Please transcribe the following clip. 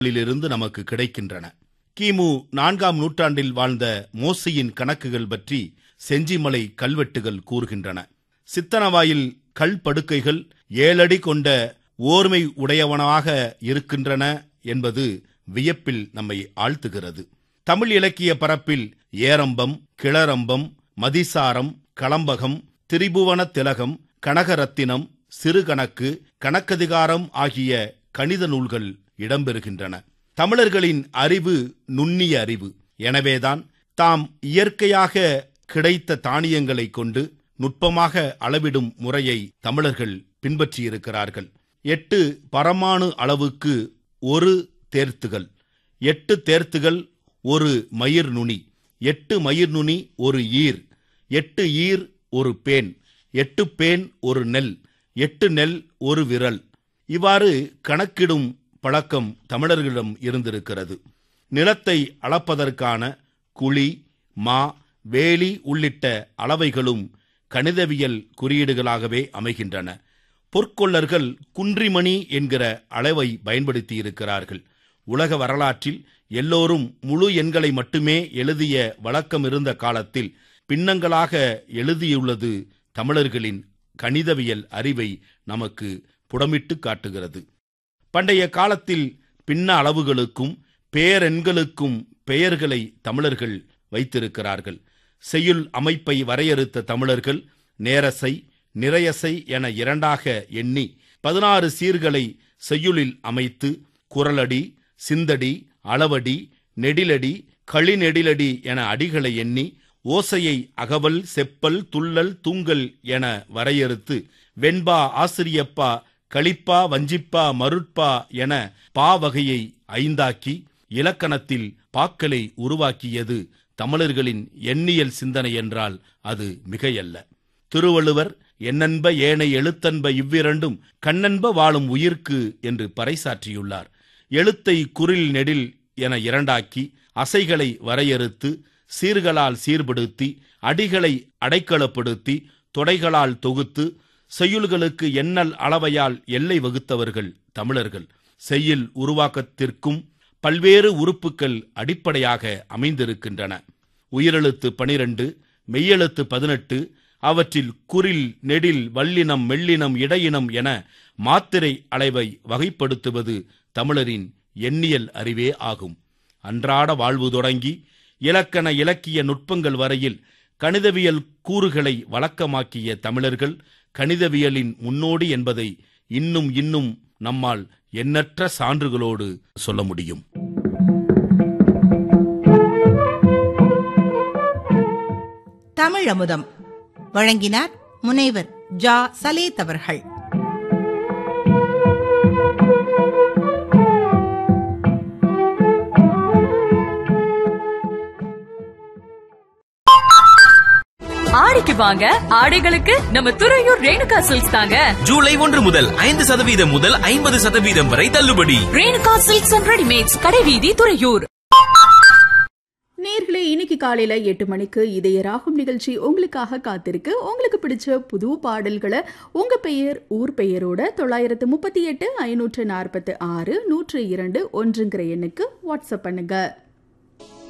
இருந்து நமக்கு கிடைக்கின்றன கிமு நான்காம் நூற்றாண்டில் வாழ்ந்த மோசையின் கணக்குகள் பற்றி செஞ்சிமலை கல்வெட்டுகள் கூறுகின்றன சித்தனவாயில் கல் படுக்கைகள் ஏழடி கொண்ட ஓர்மை உடையவனாக இருக்கின்றன என்பது வியப்பில் நம்மை ஆழ்த்துகிறது தமிழ் இலக்கிய பரப்பில் ஏரம்பம் கிளரம்பம் மதிசாரம் களம்பகம் திரிபுவன திலகம் கனகரத்தினம் சிறுகணக்கு கணக்கதிகாரம் ஆகிய கணித நூல்கள் இடம்பெறுகின்றன தமிழர்களின் அறிவு நுண்ணிய அறிவு எனவேதான் தாம் இயற்கையாக கிடைத்த தானியங்களை கொண்டு நுட்பமாக அளவிடும் முறையை தமிழர்கள் பின்பற்றியிருக்கிறார்கள் எட்டு பரமாணு அளவுக்கு ஒரு தேர்த்துகள் எட்டு தேர்த்துகள் ஒரு மயிர் நுனி எட்டு மயிர் நுனி ஒரு ஈர் எட்டு ஈர் ஒரு பேன் எட்டு பேன் ஒரு நெல் எட்டு நெல் ஒரு விரல் இவ்வாறு கணக்கிடும் பழக்கம் தமிழர்களிடம் இருந்திருக்கிறது நிலத்தை அளப்பதற்கான குழி மா வேலி உள்ளிட்ட அளவைகளும் கணிதவியல் குறியீடுகளாகவே அமைகின்றன பொற்கொள்ளர்கள் குன்றிமணி என்கிற அளவை பயன்படுத்தி இருக்கிறார்கள் உலக வரலாற்றில் எல்லோரும் முழு எண்களை மட்டுமே எழுதிய வழக்கம் இருந்த காலத்தில் பின்னங்களாக எழுதியுள்ளது தமிழர்களின் கணிதவியல் அறிவை நமக்கு புடமிட்டு காட்டுகிறது பண்டைய காலத்தில் பின்ன அளவுகளுக்கும் பேரெண்களுக்கும் பெயர்களை தமிழர்கள் வைத்திருக்கிறார்கள் செய்யுள் அமைப்பை வரையறுத்த தமிழர்கள் நேரசை நிறையசை என இரண்டாக எண்ணி பதினாறு சீர்களை செய்யுளில் அமைத்து குரலடி சிந்தடி அளவடி நெடிலடி களிநெடிலடி என அடிகளை எண்ணி ஓசையை அகவல் செப்பல் துள்ளல் தூங்கல் என வரையறுத்து வெண்பா ஆசிரியப்பா களிப்பா வஞ்சிப்பா மருட்பா என பா வகையை ஐந்தாக்கி இலக்கணத்தில் பாக்களை உருவாக்கியது தமிழர்களின் எண்ணியல் சிந்தனை என்றால் அது மிகையல்ல திருவள்ளுவர் என்னன்ப ஏனை எழுத்தன்ப இவ்விரண்டும் கண்ணன்ப வாழும் உயிர்க்கு என்று பறைசாற்றியுள்ளார் எழுத்தை குரில் நெடில் என இரண்டாக்கி அசைகளை வரையறுத்து சீர்களால் சீர்படுத்தி அடிகளை அடைக்கலப்படுத்தி தொடைகளால் தொகுத்து செய்யுள்களுக்கு எண்ணல் அளவையால் எல்லை வகுத்தவர்கள் தமிழர்கள் செய்யுள் உருவாக்கத்திற்கும் பல்வேறு உறுப்புகள் அடிப்படையாக அமைந்திருக்கின்றன உயிரெழுத்து பனிரெண்டு மெய்யெழுத்து பதினெட்டு அவற்றில் குரில் நெடில் வல்லினம் மெல்லினம் இடையினம் என மாத்திரை அளவை வகைப்படுத்துவது தமிழரின் எண்ணியல் அறிவே ஆகும் அன்றாட வாழ்வு தொடங்கி இலக்கண இலக்கிய நுட்பங்கள் வரையில் கணிதவியல் கூறுகளை வழக்கமாக்கிய தமிழர்கள் கணிதவியலின் முன்னோடி என்பதை இன்னும் இன்னும் நம்மால் எண்ணற்ற சான்றுகளோடு சொல்ல முடியும் தமிழமுதம் வழங்கினார் முனைவர் ஜா சலேத் அவர்கள் ஆடிக்கு வாங்க ஆடைகளுக்கு நம்ம துறையூர் ரேணுகா சில்க்ஸ் தாங்க ஜூலை ஒன்று முதல் ஐந்து சதவீதம் முதல் ஐம்பது சதவீதம் வரை தள்ளுபடி ரேணுகா சில்க்ஸ் அண்ட் ரெடிமேட்ஸ் கடைவீதி துறையூர் நேர்களே இன்னைக்கு காலையில எட்டு மணிக்கு இதய ராகும் நிகழ்ச்சி உங்களுக்காக காத்திருக்கு உங்களுக்கு பிடிச்ச புது பாடல்களை உங்க பெயர் ஊர் பெயரோட தொள்ளாயிரத்து முப்பத்தி எட்டு ஐநூற்று நாற்பத்தி ஆறு நூற்று இரண்டு ஒன்றுங்கிற எண்ணுக்கு வாட்ஸ்அப் பண்ணுங்க